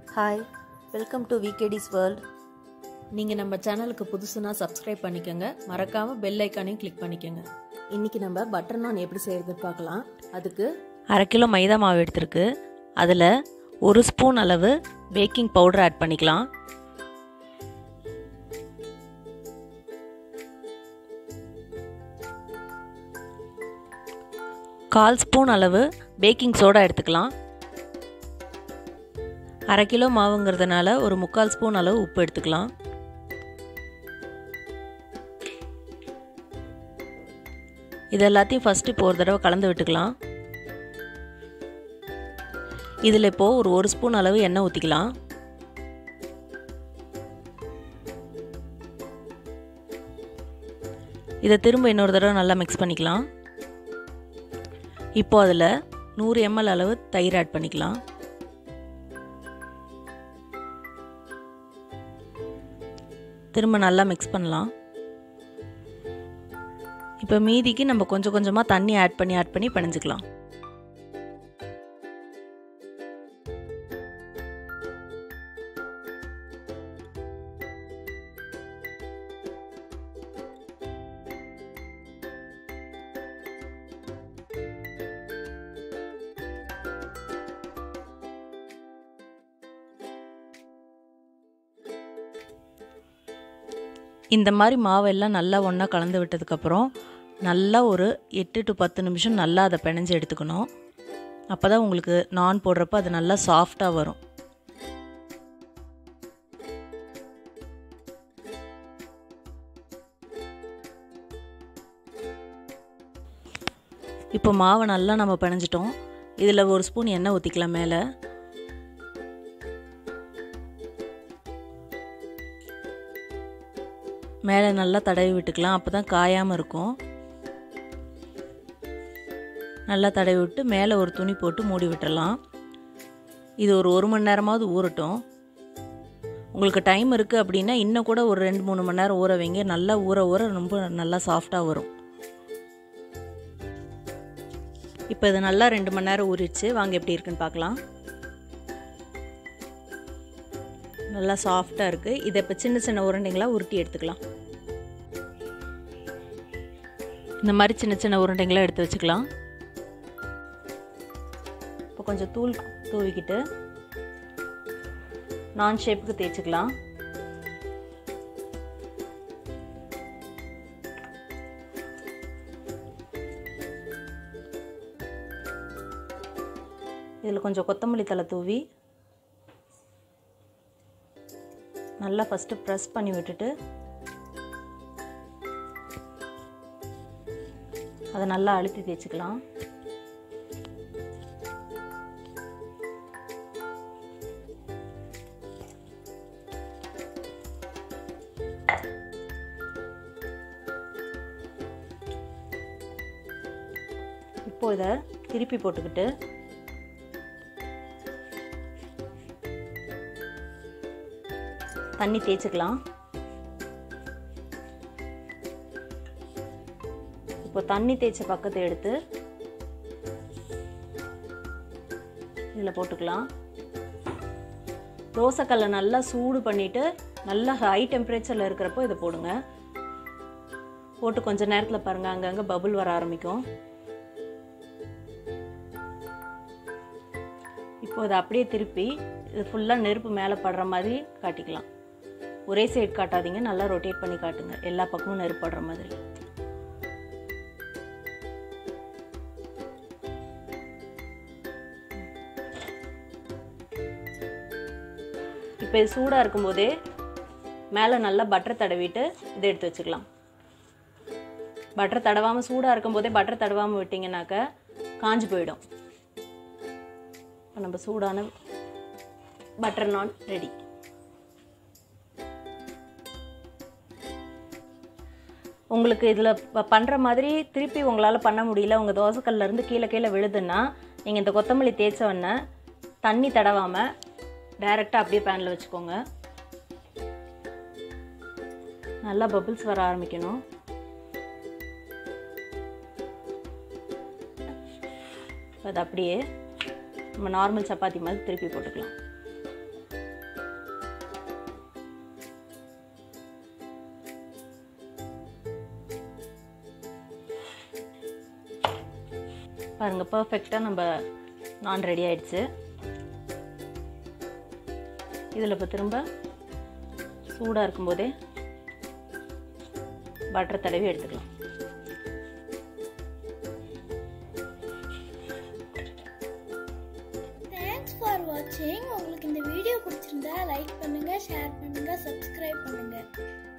hi welcome to VKD's world நீங்கள் நம்ம சேனலுக்கு புதுசுனா சப்ஸ்கிரைப் பண்ணிக்கோங்க மறக்காமல் பெல் ஐக்கானையும் கிளிக் பண்ணிக்கோங்க இன்றைக்கி நம்ம பட்டர் நான் எப்படி செய்கிறது பார்க்கலாம் அதுக்கு அரை கிலோ மைதா மாவு எடுத்திருக்கு அதில் ஒரு ஸ்பூன் அளவு பேக்கிங் பவுடர் ஆட் பண்ணிக்கலாம் கால் ஸ்பூன் அளவு பேக்கிங் சோடா எடுத்துக்கலாம் அரை கிலோ மாவுங்கிறதுனால ஒரு முக்கால் ஸ்பூன் அளவு உப்பு எடுத்துக்கலாம் இது எல்லாத்தையும் ஃபஸ்ட்டு இப்போ ஒரு தடவை கலந்து விட்டுக்கலாம் இதில் இப்போது ஒரு ஒரு ஸ்பூன் அளவு எண்ணெய் ஊற்றிக்கலாம் இதை திரும்ப இன்னொரு தடவை நல்லா மிக்ஸ் பண்ணிக்கலாம் இப்போ அதில் நூறு எம்எல் அளவு தயிர் ஆட் பண்ணிக்கலாம் திரும்ப நல்லா மிக்ஸ் பண்ணலாம் இப்போ மீதிக்கு நம்ம கொஞ்சம் கொஞ்சமாக தண்ணி ஆட் பண்ணி ஆட் பண்ணி பிணைஞ்சிக்கலாம் இந்த மாதிரி மாவெல்லாம் நல்லா ஒன்றா கலந்து விட்டதுக்கப்புறம் நல்லா ஒரு எட்டு டு பத்து நிமிஷம் நல்லா அதை பிணைஞ்சு எடுத்துக்கணும் அப்போ தான் உங்களுக்கு நான் போடுறப்ப அது நல்லா சாஃப்டாக வரும் இப்போ மாவை நல்லா நம்ம பிணைஞ்சிட்டோம் இதில் ஒரு ஸ்பூன் எண்ணெய் ஊற்றிக்கலாம் மேலே மேலே நல்லா தடவி விட்டுக்கலாம் அப்போ தான் காயாமல் இருக்கும் நல்லா தடவி விட்டு மேலே ஒரு துணி போட்டு மூடி விட்டுறலாம் இது ஒரு ஒரு மணி நேரமாவது ஊறட்டும் உங்களுக்கு டைம் இருக்குது அப்படின்னா இன்னும் கூட ஒரு ரெண்டு மூணு மணி நேரம் ஊற வைங்க நல்லா ஊற ஊற ரொம்ப நல்லா சாஃப்டாக வரும் இப்போ இது நல்லா ரெண்டு மணி நேரம் ஊறிடுச்சு வாங்க எப்படி இருக்குன்னு பார்க்கலாம் நல்லா சாஃப்டாக இருக்குது இதை இப்போ சின்ன சின்ன உருண்டைங்களாக உருட்டி எடுத்துக்கலாம் இந்த மாதிரி சின்ன சின்ன உருண்டைங்களாக எடுத்து வச்சுக்கலாம் இப்போ கொஞ்சம் தூள் தூவிக்கிட்டு நான் ஷேப்புக்கு தேய்ச்சிக்கலாம் இதில் கொஞ்சம் கொத்தமல்லி தலை தூவி நல்லா ஃபஸ்ட்டு ப்ரெஸ் பண்ணி விட்டுட்டு அதை நல்லா அழுத்தி தேய்ச்சிக்கலாம் இப்போ இதை திருப்பி போட்டுக்கிட்டு தண்ணி தேய்ச்சிக்கலாம் இப்போ தண்ணி தேய்ச்ச பக்கத்தை எடுத்து இதில் போட்டுக்கலாம் தோசைக்கல்லை நல்லா சூடு பண்ணிவிட்டு நல்லா ஹை டெம்பரேச்சரில் இருக்கிறப்போ இதை போடுங்க போட்டு கொஞ்சம் நேரத்தில் பாருங்கள் அங்கங்கே பபுள் வர ஆரம்பிக்கும் இப்போ இதை அப்படியே திருப்பி இது ஃபுல்லாக நெருப்பு மேலே படுற மாதிரி காட்டிக்கலாம் ஒரே சைடு காட்டாதீங்க நல்லா ரொட்டேட் பண்ணி காட்டுங்க எல்லா பக்கமும் நெருப்பு படுற மாதிரி இப்போ இது சூடாக இருக்கும்போதே மேலே நல்லா பட்டர் தடவிட்டு இதை எடுத்து வச்சுக்கலாம் பட்டர் தடவாமல் சூடாக இருக்கும்போதே பட்டர் தடவாமல் விட்டிங்கனாக்க காஞ்சி போயிடும் இப்போ நம்ம சூடான பட்டர் நான் ரெடி உங்களுக்கு இதில் பண்ணுற மாதிரி திருப்பி உங்களால் பண்ண முடியல உங்கள் தோசைக்கல்லேருந்து கீழே கீழே விழுதுன்னா நீங்கள் இந்த கொத்தமல்லி தேய்ச்ச உடனே தண்ணி தடவாமல் டைரெக்டாக அப்படியே பேனில் வச்சுக்கோங்க நல்லா பபிள்ஸ் வர ஆரம்பிக்கணும் அது அப்படியே நம்ம நார்மல் சப்பாத்தி மாதிரி திருப்பி போட்டுக்கலாம் பாருங்கள் பர்ஃபெக்டாக நம்ம நான் ரெடி ஆயிடுச்சு இதில் இப்போ திரும்ப சூடாக இருக்கும்போதே பட்டர் தடவி எடுத்துக்கலாம் தேங்க்ஸ் ஃபார் வாட்சிங் உங்களுக்கு இந்த வீடியோ பிடிச்சிருந்தா லைக் பண்ணுங்க ஷேர் பண்ணுங்க சப்ஸ்கிரைப் பண்ணுங்க